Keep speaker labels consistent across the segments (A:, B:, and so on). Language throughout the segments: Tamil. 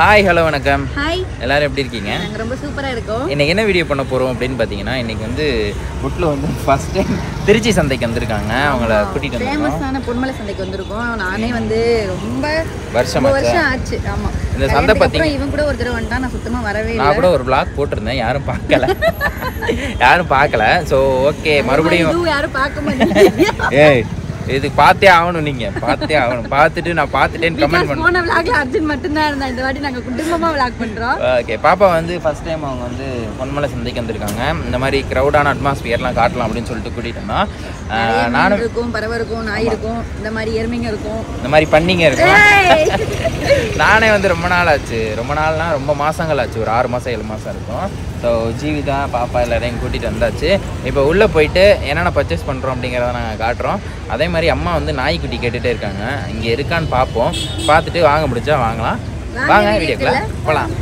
A: ஹாய் ஹலோ வணக்கம்
B: ஹாய்
A: எல்லாரும் எப்படி இருக்கீங்க
B: நாங்க ரொம்ப சூப்பரா இருக்கோம்
A: இன்னைக்கு என்ன வீடியோ பண்ண போறோம் அப்படின்னு பார்த்தீங்கன்னா இன்னைக்கு வந்து புட்டில் வந்து ஃபர்ஸ்ட் டைம் திருச்சி சந்தைக்கு வந்திருக்காங்க அவங்கள கூட்டிட்டு வந்திருக்கோம்
B: ஃபேமஸான பொன்மலை சந்தைக்கு வந்திருக்கோம் நானே வந்து ரொம்ப
A: வருஷம்
B: ரொம்ப வருஷம் ஆச்சு ஆமா
A: இந்த சந்தை
B: கல்யாணத்துக்கு
A: பத்தி-
B: அப்புறம் இவன் கூட ஒரு தடவை வந்துட்டா நான் சுத்தமா வரவே
A: நான்
B: இல்லை
A: கூட ஒரு vlog போட்டிருந்தேன் யாரும் பார்க்கல யாரும் பார்க்கல ஸோ ஓகே மறுபடியும்
B: இதுவும் யாரும் பார்க்க மாட்டேங்க
A: ஏய் இது பார்த்தே ஆகணும் நீங்க பார்த்தே ஆகணும் பார்த்துட்டு நான் பார்த்துட்டேன்னு கமெண்ட் பண்ண
B: போன விளாக்ல அர்ஜுன் மட்டும்தான் இருந்தா இந்த வாட்டி நாங்க குடும்பமா விளாக் பண்றோம்
A: ஓகே பாப்பா வந்து ஃபர்ஸ்ட் டைம் அவங்க வந்து பொன்மலை சந்தைக்கு வந்திருக்காங்க இந்த மாதிரி க்ரௌடான அட்மாஸ்பியர்லாம் காட்டலாம் அப்படின்னு சொல்லிட்டு கூட்டிட்டு வந்தோம் ஆஹ்,
B: நிறைய மீன்
A: நானும்
B: இருக்கும் பறவை இருக்கும் நாய் இருக்கும் இந்த மாதிரி எருமைங்க இருக்கும்
A: இந்த மாதிரி பண்ணிங்க இருக்கும்
B: ஏய்!
A: நானே வந்து ரொம்ப நாள் ஆச்சு ரொம்ப நாள்னா ரொம்ப மாசங்கள் ஆச்சு ஒரு ஆறு மாசம் ஏழு மாசம் இருக்கும் ஸோ ஜீவிதா பாப்பா எல்லாரையும் கூட்டிட்டு வந்தாச்சு இப்போ உள்ள போயிட்டு என்னென்ன பர்ச்சேஸ் பண்றோம் அப்படிங்கிறத நாங்கள் காட்டுறோம் அதே மாதிரி அம்மா வந்து நாய்க்குட்டி கேட்டுட்டே இருக்காங்க இங்க இருக்கான்னு பார்ப்போம் பார்த்துட்டு வாங்க முடிஞ்சா வாங்கலாம்
B: வாங்க
A: வாங்க
B: வீடியோக்குள்ள
A: வீடியோக்குள்ள போகலாம்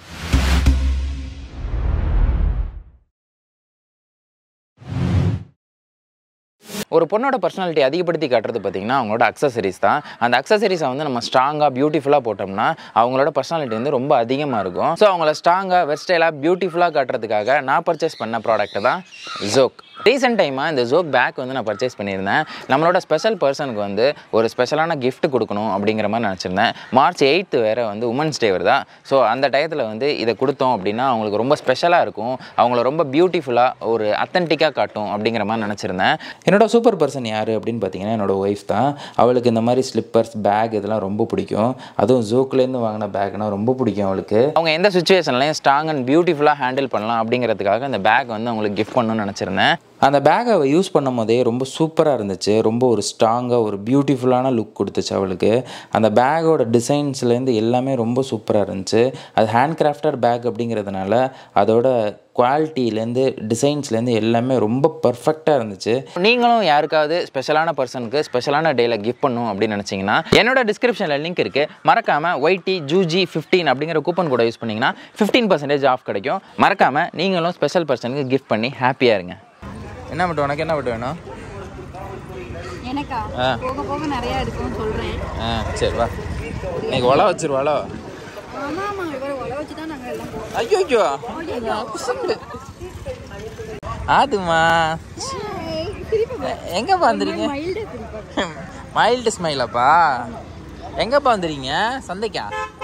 A: ஒரு பொண்ணோட பர்சனாலிட்டி அதிகப்படுத்தி காட்டுறது பார்த்தீங்கன்னா அவங்களோட அக்சசரிஸ் தான் அந்த அக்சசரிஸை வந்து நம்ம ஸ்ட்ராங்காக பியூட்டிஃபுல்லாக போட்டோம்னா அவங்களோட பர்சனாலிட்டி வந்து ரொம்ப அதிகமாக இருக்கும் ஸோ அவங்கள ஸ்ட்ராங்காக வெஸ்டைலாக பியூட்டிஃபுல்லாக காட்டுறதுக்காக நான் பர்ச்சேஸ் பண்ண ப்ராடக்ட் தான் ஜோக் ரீசெண்ட் டைமாக இந்த ஜோக் பேக் வந்து நான் பர்ச்சேஸ் பண்ணியிருந்தேன் நம்மளோட ஸ்பெஷல் பர்சனுக்கு வந்து ஒரு ஸ்பெஷலான gift கொடுக்கணும் அப்படிங்கிற மாதிரி நினச்சிருந்தேன் மார்ச் எயித்து வேறு வந்து உமன்ஸ் டே வருதா ஸோ அந்த டயத்தில் வந்து இதை கொடுத்தோம் அப்படின்னா அவங்களுக்கு ரொம்ப ஸ்பெஷலாக இருக்கும் அவங்கள ரொம்ப பியூட்டிஃபுல்லாக ஒரு அத்தன்டிக்காக காட்டும் அப்படிங்கிற மாதிரி நினச்சிருந்தேன் என்னோட சூப்பர் பர்சன் யார் அப்படின்னு பார்த்தீங்கன்னா என்னோட ஒய்ஃப் தான் அவளுக்கு இந்த மாதிரி ஸ்லிப்பர்ஸ் பேக் இதெல்லாம் ரொம்ப பிடிக்கும் அதுவும் ஜோக்லேருந்து வாங்கின பேக்னா ரொம்ப பிடிக்கும் அவளுக்கு அவங்க எந்த சுச்சுவேஷன்லையும் ஸ்ட்ராங் அண்ட் பியூட்டிஃபுல்லாக ஹேண்டில் பண்ணலாம் அப்படிங்கிறதுக்காக அந்த பேக் வந்து அவங்களுக்கு கிஃப்ட் பண்ணணும்னு நினச்சிருந்தேன் அந்த பேக்கை அவள் யூஸ் பண்ணும் போதே ரொம்ப சூப்பராக இருந்துச்சு ரொம்ப ஒரு ஸ்ட்ராங்காக ஒரு பியூட்டிஃபுல்லான லுக் கொடுத்துச்சு அவளுக்கு அந்த பேக்கோட டிசைன்ஸ்லேருந்து எல்லாமே ரொம்ப சூப்பராக இருந்துச்சு அது ஹேண்ட் கிராஃப்டட் பேக் அப்படிங்கிறதுனால அதோட குவாலிட்டிலேருந்து டிசைன்ஸ்லேருந்து எல்லாமே ரொம்ப பர்ஃபெக்டாக இருந்துச்சு நீங்களும் யாருக்காவது ஸ்பெஷலான பர்சனுக்கு ஸ்பெஷலான டேல கிஃப்ட் பண்ணும் அப்படின்னு நினச்சிங்கன்னா என்னோட டிஸ்கிரிப்ஷனில் லிங்க் இருக்குது மறக்காமல் ஒய்டி ஜூஜி ஃபிஃப்டீன் அப்படிங்கிற கூப்பன் கூட யூஸ் பண்ணிங்கன்னா ஃபிஃப்டீன் பர்சன்டேஜ் ஆஃப் கிடைக்கும் மறக்காமல் நீங்களும் ஸ்பெஷல் பர்சனுக்கு கிஃப்ட் பண்ணி ஹாப்பியாக இருங்க என்ன மட்டும் உனக்கு என்ன மட்டும் வேணும்
B: எனக்கா
A: ஆ.
B: போக போக நிறைய இருக்கும்னு சொல்றேன்
A: ஆ சரி வா இன்னைக்கு ஒலை வச்சிருவாளோ
B: ஆமா ஆமா இவரை உழ வச்சு தான் நாங்க எல்லாம் போறோம்
A: ஐயோ ஐயோ ஆதுமா எங்கப்பா வந்துறீங்க
B: மைல்டா திருப்பி
A: மைல்டு ஸ்மைலாப்பா எங்கப்பா வந்துறீங்க சந்தைக்கா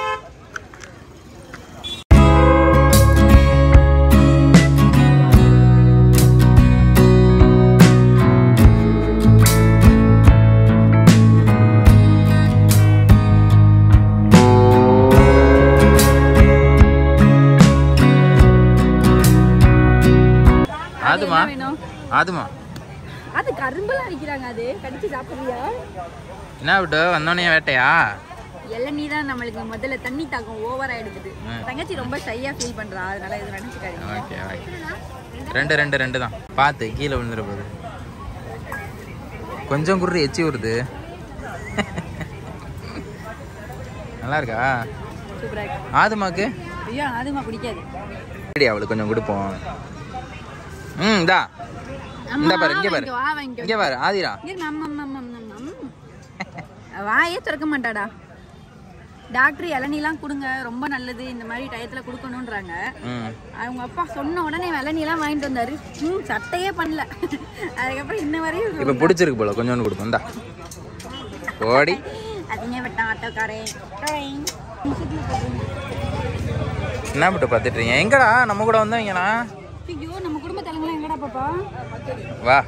A: ஆதுமா
B: என்ன வேணும்
A: ஆதுமா
B: அது கரும்பெல்லாம் விற்கிறாங்க அது கடிச்சு சாப்பிடுறியா
A: என்ன விட்டு வந்தோடனே வேட்டையா
B: இளநீ தான் நம்மளுக்கு முதல்ல தண்ணி தாக்கம் ஓவரா எடுக்குது தங்கச்சி ரொம்ப ஷையா ஃபீல் பண்றா அதனால இது நினைச்சுக்காதீங்க
A: ஓகே ஓகே ரெண்டு ரெண்டு ரெண்டு தான் பார்த்து கீழே விழுந்துட போகுது கொஞ்சம் குரு எச்சி வருது நல்லா இருக்கா
B: சூப்பரா இருக்கு
A: ஆதுமாக்கு
B: ஐயோ அதுமா பிடிக்காது
A: சரி அவளுக்கு கொஞ்சம் கொடுப்போம் ம் இந்தா இந்த பாரு இங்க பாரு
B: வா வாங்கிக்கோ
A: இங்க பாரு ஆதிரா
B: இங்க நம்ம நம்ம நம்ம நம்ம வாயே திறக்க மாட்டாடா டாக்டர் இளநீலாம் கொடுங்க ரொம்ப நல்லது இந்த மாதிரி டயத்துல கொடுக்கணுன்றாங்க
A: ம்
B: அவங்க அப்பா சொன்ன உடனே இளநீலாம் வாங்கிட்டு வந்தாரு ம் சட்டையே பண்ணல அதுக்கப்புறம் இன்ன வரையும்
A: இப்போ பிடிச்சிருக்கு போல கொஞ்சோண்டு கொடுப்போம் இந்தா ஓடி
B: அதிங்க விட்டான் ஆட்டோக்காரன்
A: என்ன மட்டும் பார்த்துட்டு இருக்கீங்க எங்கடா நம்ம கூட வந்தவங்கண்ணா
B: ஐயோ நம்ம குடும்ப தலைமுறை எங்கடா பாப்பா
A: வா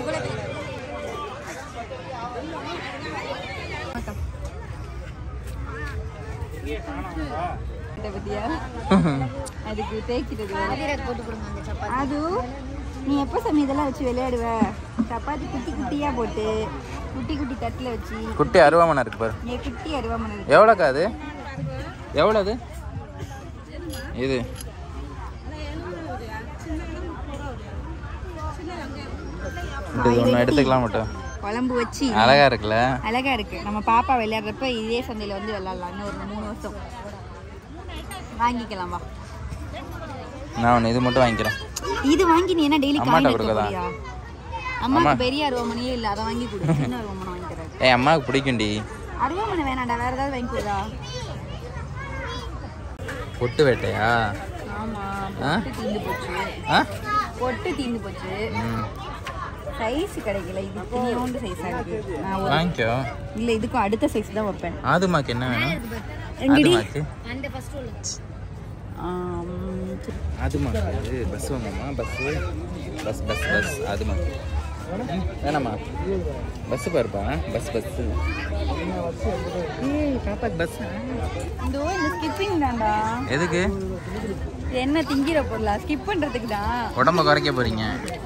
B: இதை பத்தியா அதுக்கு தேய்க்கிறது போட்டு கொடுங்க அது நீ எப்போ சாமி இதெல்லாம் வச்சு விளையாடுவ சப்பாத்தி குட்டி குட்டியா போட்டு குட்டி குட்டி தட்டில் வச்சு
A: குட்டி அருவாமனை இருக்கு பாரு
B: நீ குட்டி அருவாமனை
A: எவ்வளோக்கா அது எவ்வளோ அது இது இது ஒன்று எடுத்துக்கலாம் மட்டும்
B: குழம்பு வச்சு
A: அழகா இருக்குல்ல
B: அழகா இருக்கு நம்ம பாப்பா விளையாடுறப்ப இதே சந்தையில வந்து விளையாடலாம் இன்னும் ஒரு மூணு வருஷம் வாங்கிக்கலாம் வா
A: நான் ஒன்று இது மட்டும் வாங்கிக்கிறேன்
B: இது வாங்கி நீ என்ன டெய்லி
A: அம்மாட்ட
B: காயின் எடுக்க
A: கொடுக்கதா?
B: போறியா அம்மாவுக்கு பெரிய அருவாமனையே இல்ல அதை வாங்கி கொடு சின்ன அருவாமனை வாங்கி தரேன்
A: ஏய் அம்மாவுக்கு பிடிக்கும்டி
B: அருவாமனை வேணாம்டா வேற ஏதாவது வாங்கி கொடுடா
A: பொட்டு வேட்டையா
B: ஆமா
A: ஆ?
B: பொட்டு தீந்து போச்சு
A: ஆ
B: பொட்டு தீந்து போச்சு
A: ம்
B: சைஸ் கிடைக்கல இது இத்தினியோண்டு சைஸா இருக்கு நான் ஒரு
A: வாங்கிக்கோ
B: இல்ல இதுக்கும் அடுத்த சைஸ் தான் வைப்பேன்
A: ஆதுமாக்கு என்ன வேணும்
B: எங்கடி
A: ஆதுமாக்கு
B: ஆம்,
A: ஆதுமாக்கு பஸ் வாங்கம்மா பஸ் பஸ் பஸ் பஸ் ஆதுமாக்கு ம், வேணாமா பஸ் பாருப்பா பஸ் பஸ் ஏய் பாப்பாக்கு பஸ்
B: இதோ இந்த ஸ்கிப்பிங் தான்டா
A: எதுக்கு
B: இது என்ன திங்கிற பொருளா ஸ்கிப் பண்றதுக்கு தான்
A: உடம்ப குறைக்க போறீங்க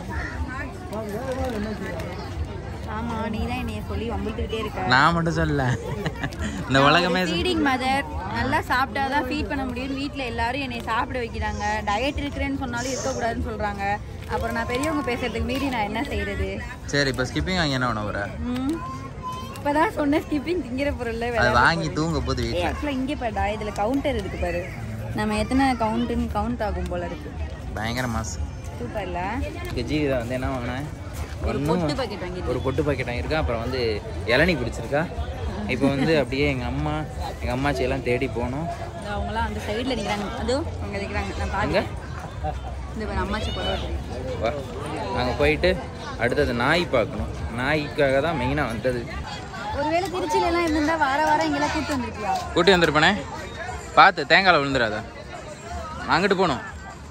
B: ஆமா நீ தான் என்னைய சொல்லி வம்பிட்டுக்கிட்டே இருக்க
A: நான் மட்டும் சொல்ல இந்த உலகமே
B: ஃபீடிங் மதர் நல்லா சாப்பிட்டாதான் ஃபீட் பண்ண முடியும்னு வீட்டில் எல்லாரும் என்னை சாப்பிட வைக்கிறாங்க டயட் இருக்கிறேன்னு சொன்னாலும் இருக்கக்கூடாதுன்னு சொல்றாங்க அப்புறம் நான் பெரியவங்க பேசுறதுக்கு மீறி நான் என்ன செய்யறது
A: சரி இப்போ ஸ்கிப்பிங் வாங்கி என்ன பண்ண போற
B: ம் இப்பதான் சொன்ன ஸ்கிப்பிங் திங்கிற பொருள்ல
A: அது
B: விளையாட
A: வாங்கி தூங்க போது
B: ஏ
A: வீட்டில்
B: ஆக்சுவலாக இங்கே பாடா இதில் கவுண்டர் இருக்கு பாரு நம்ம எத்தனை கவுண்ட்டுன்னு கவுண்ட் ஆகும் போல இருக்கு
A: பயங்கர மாசு
B: சூப்பர் இல்லை
A: ஜீவிதா வந்து என்ன வாங்கினேன்
B: ஒரு பொட்டு பாக்கெட் வாங்கிட்டு
A: ஒரு பொட்டு பாக்கெட் வாங்கியிருக்கா அப்புறம் வந்து இளநீ பிடிச்சிருக்கா இப்போ வந்து அப்படியே எங்கள் அம்மா எங்கள் அம்மாச்சி எல்லாம் தேடி போனோம்
B: அவங்களாம் அந்த சைடில் நிற்கிறாங்க அதுவும் அங்கே நிற்கிறாங்க நான் பாருங்க இந்த பாரு அம்மாச்சி போட
A: வா நாங்கள் போயிட்டு அடுத்தது நாய் பார்க்கணும் நாய்க்காக தான் மெயினாக வந்தது
B: ஒருவேளை திருச்சியில எல்லாம் இருந்திருந்தா வார வாரம் இங்கெல்லாம் கூட்டு வந்திருக்கியா
A: கூட்டி வந்திருப்பேனே பார்த்து தேங்காயில் விழுந்துடாத அங்கிட்டு போகணும்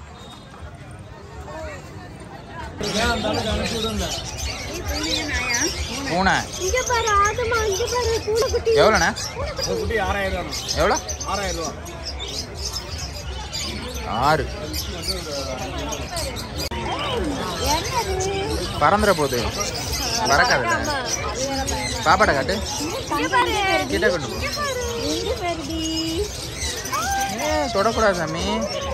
A: பூனை
B: இங்க பாரு ஆதமா இங்க பாரு பூனை குட்டி
A: எவ்வளோண்ணே
C: குட்டி ஆறாயிரம் ரூபா
A: எவ்வளோ
C: ஆறாயிரம் ரூபா
A: ஆறு பறந்துட போகுது பறக்காதுல்ல பாப்பாட்ட காட்டு
B: இங்க பாரு
A: கிட்ட கொண்டு போ
B: இங்க பாருடி
A: ஏ, தொடக்கூடாது சாமி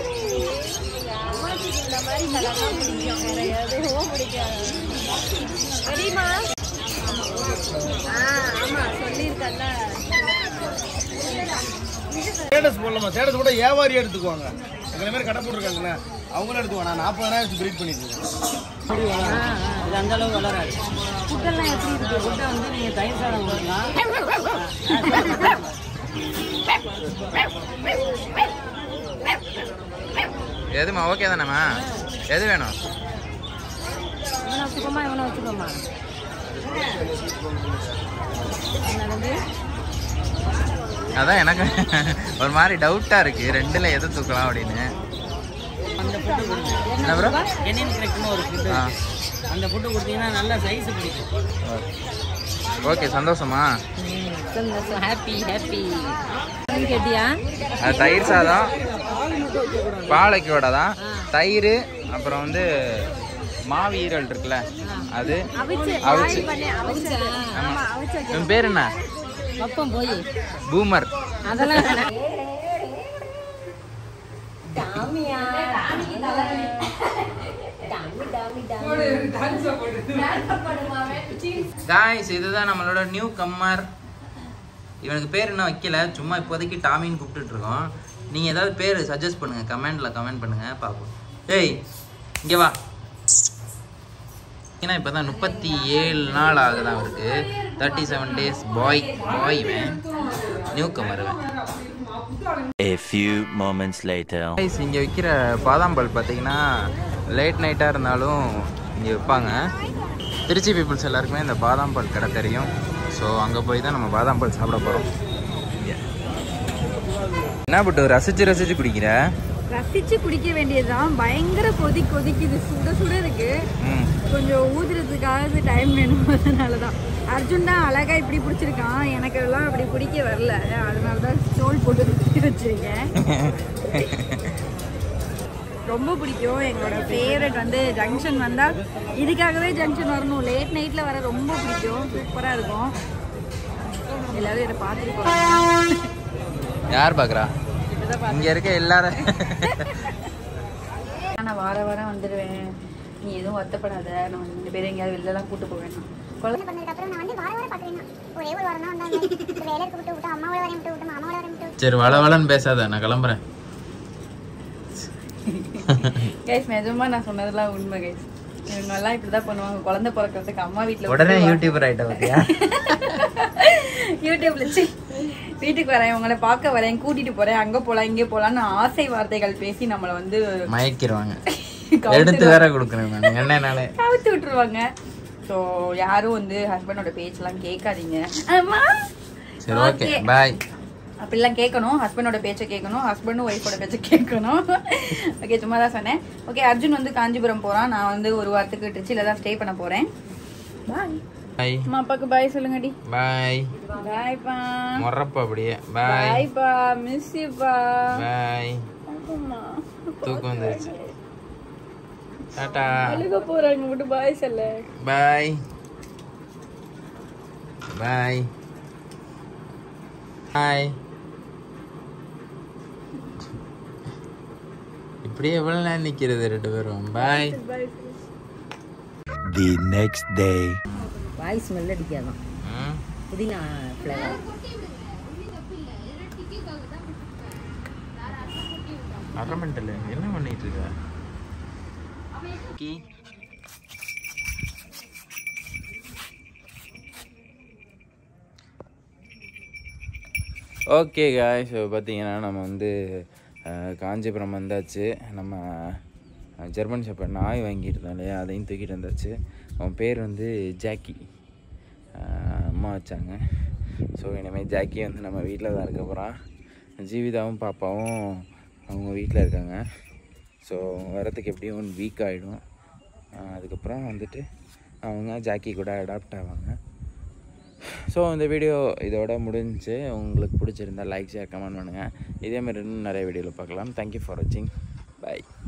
B: இந்த மாதிரி கலர்லாம் பிடிக்கும் வேற எதுவும் பிடிக்காது தெரியுமா ஆ ஆமா சொல்லியிருக்கல
C: ஸ்டேட்டஸ் போடலாமா ஸ்டேட்டஸ் கூட வியாபாரி எடுத்துக்குவாங்க எங்களை மாதிரி கடை போட்டுருக்காங்கல்ல அவங்களும் எடுத்துக்குவாங்க நான் நாற்பதாயிரம் வச்சு பிரீட் பண்ணிட்டு இருக்கேன்
D: இது அந்த அளவு வளராது
B: ஃபுட்டெல்லாம் எப்படி இருக்கு
D: ஃபுட்டை வந்து நீங்கள் தயிர் சாதம் கொடுக்கலாம்
A: எதுமா ஓகே தானேம்மா எது வேணும்
D: இவனை வச்சுக்கோமா இவனை வச்சுக்கோமா
A: அதான் எனக்கு ஒரு மாதிரி டவுட்டாக இருக்கு ரெண்டுல எது தூக்கலாம் அப்படின்னு
D: அந்த ஃபுட்டு கொடுங்க
A: என்ன ப்ரோ
D: கெனின் கிரெக்னு ஒரு ஃபுட்டு
A: ஆ
D: அந்த ஃபுட்டு கொடுத்தீங்கன்னா நல்ல சைஸ் பிடிக்கும்
A: ஓகே சந்தோஷமா
D: சந்தோஷம் ஹாப்பி ஹாப்பி கேட்டியா
A: அது தயிர் சாதம் பாலைக்கு வடை தான் தயிர் அப்புறம் வந்து மாவு ஈரல் இருக்குல்ல அது அவிச்சு ஆமா உன் பேர் என்ன
D: பப்பம் போய்
A: பூமர்
D: அதெல்லாம் வேணாம்.
A: காய்ஸ் இதுதான் நம்மளோட நியூ கம்மர் இவனுக்கு பேர் என்ன வைக்கல சும்மா இப்போதைக்கு டாமின்னு கூப்பிட்டுட்டு இருக்கோம் நீங்கள் ஏதாவது பேர் சஜஸ்ட் பண்ணுங்க கமெண்ட்ல கமெண்ட் பண்ணுங்க பார்ப்போம் ஏய் இங்கே வா ஏன்னா இப்போ தான் முப்பத்தி ஏழு நாள் ஆகுதான் அவருக்கு thirty seven days bye bye இவன் நியூ கம்மர் இவன்
E: A few moments later.
A: Guys இங்கே விற்கிற பாதாம் பால் பார்த்தீங்கன்னா லேட் நைட்டாக இருந்தாலும் இங்கே விற்பாங்க திருச்சி பீப்புள்ஸ் எல்லாருக்குமே இந்த பாதாம் பால் கடை தெரியும் ஸோ அங்கே போய் தான் நம்ம பாதாம் பால் சாப்பிட போகிறோம் என்ன பட்டு ரசிச்சு ரசிச்சு குடிக்கிற
B: ரசிச்சு குடிக்க வேண்டியதுதான் பயங்கர கொதி கொதிக்குது சுட சுட இருக்கு
A: ம்
B: கொஞ்சம் ஊதுறதுக்காக டைம் வேணும் அதனால தான் அர்ஜுன் தான் அழகா இப்படி பிடிச்சிருக்கான் எனக்கு எல்லாம் அப்படி பிடிக்க வரல அதனால தான் ஸ்டோல் போட்டு குத்தி வச்சிருக்கேன் ரொம்ப பிடிக்கும் எங்களோட ஃபேவரட் வந்து ஜங்ஷன் வந்தால் இதுக்காகவே ஜங்ஷன் வரணும் லேட் நைட்டில் வர ரொம்ப பிடிக்கும் சூப்பராக இருக்கும் எல்லாரும் இதை பார்த்துருக்கோம்
A: யார் பார்க்குறா இங்கே இருக்க எல்லாரும்
B: நான் வார வாரம் வந்துடுவேன் நீ எதுவும் வருத்தப்படாத நான் ரெண்டு பேரும் எங்கேயாவது வெளிலலாம் கூட்டு போவேன் குழந்தை
F: பண்ணதுக்கப்புறம் நான் வந்து வார வாரம் பார்க்குறேன் ஒரே ஒரு வாரம் தான் வந்தாங்க இந்த வேலை இருக்க விட்டு விட்டு அம்மாவோட வரையும் விட்டு விட்டு மாமாவோட வரையும் விட்டு
A: சரி வள வளன்னு பேசாத நான் கிளம்புறேன்
B: கைஸ் நிஜமா நான் சொன்னதெல்லாம் உண்மை கைஸ் இவங்கெல்லாம் இப்படி தான் பண்ணுவாங்க குழந்தை பிறக்கிறதுக்கு அம்மா வீட்டில்
A: உடனே யூடியூபர் ஆகிட்ட பார்த்தியா
B: யூடியூப்ல சி வீட்டுக்கு வரேன் உங்களை பார்க்க வரேன் கூட்டிட்டு போறேன் அங்க போலாம் இங்கே போலாம்னு ஆசை வார்த்தைகள் பேசி நம்மளை வந்து
A: மயக்கிடுவாங்க
B: கவுத்து
A: எடுத்து வேற கொடுக்குறேன் நான் என்னனால
B: கவுத்து விட்டுருவாங்க ஸோ யாரும் வந்து ஹஸ்பண்டோட பேச்செல்லாம் கேட்காதீங்க ஆமா
A: சரி ஓகே பாய்
B: அப்படிலாம் கேட்கணும் ஹஸ்பண்டோட பேச்சை கேட்கணும் ஹஸ்பண்டும் ஒய்ஃபோட பேச்சை கேட்கணும் ஓகே சும்மா தான் சொன்னேன் ஓகே அர்ஜுன் வந்து காஞ்சிபுரம் போறான் நான் வந்து ஒரு வாரத்துக்கு ட்ரிச்சில தான் ஸ்டே பண்ண போறேன் பாய்
A: பாய்
B: அம்மா அப்பாக்கு பாய் சொல்லுங்கடி
A: பாய்
B: பாய்ப்பா
A: முறப்ப அப்படியே பாய்
B: பாய்ப்பா மிஸ் யூப்பா
A: பாய் தூக்கம் வந்துருச்சு டாடா
B: அழுக போறாங்க மட்டும் பாய் சொல்ல
A: பாய் பாய் ஹாய் இப்படியே எவ்வளோ நேரம் நிற்கிறது ரெண்டு பேரும் பாய்
E: The next day.
D: வாய் ஸ்மெல் அடிக்காதான் புதினா ஃப்ளேவர்
A: அரமெண்டல் என்ன பண்ணிட்டு இருக்க ஓகே காய்ஸ் பார்த்தீங்கன்னா நம்ம வந்து அஹ், காஞ்சிபுரம் வந்தாச்சு நம்ம அஹ், ஜெர்மன் ஷெப்பர்ட் நாய் வாங்கிட்டு இருந்தோம் இல்லையா அதையும் தூக்கிட்டு வந்தாச்சு அவன் பேர் வந்து ஜாக்கி அஹ், அம்மா வச்சாங்க ஸோ இனிமேல் ஜாக்கி வந்து நம்ம வீட்டில் தான் இருக்க போகிறான் ஜீவிதாவும் பாப்பாவும் அவங்க வீட்டில் இருக்காங்க ஸோ வரத்துக்கு எப்படியும் ஒன் வீக் ஆகிடும் அதுக்கப்புறம் வந்துட்டு அவங்க ஜாக்கி கூட அடாப்ட் ஆவாங்க ஸோ இந்த வீடியோ இதோட முடிஞ்சு உங்களுக்கு பிடிச்சிருந்தா லைக் ஷேர் கமெண்ட் பண்ணுங்கள் இதேமாதிரி இன்னும் நிறைய வீடியோவில் பார்க்கலாம் தேங்க்யூ ஃபார் வாட்சிங் பை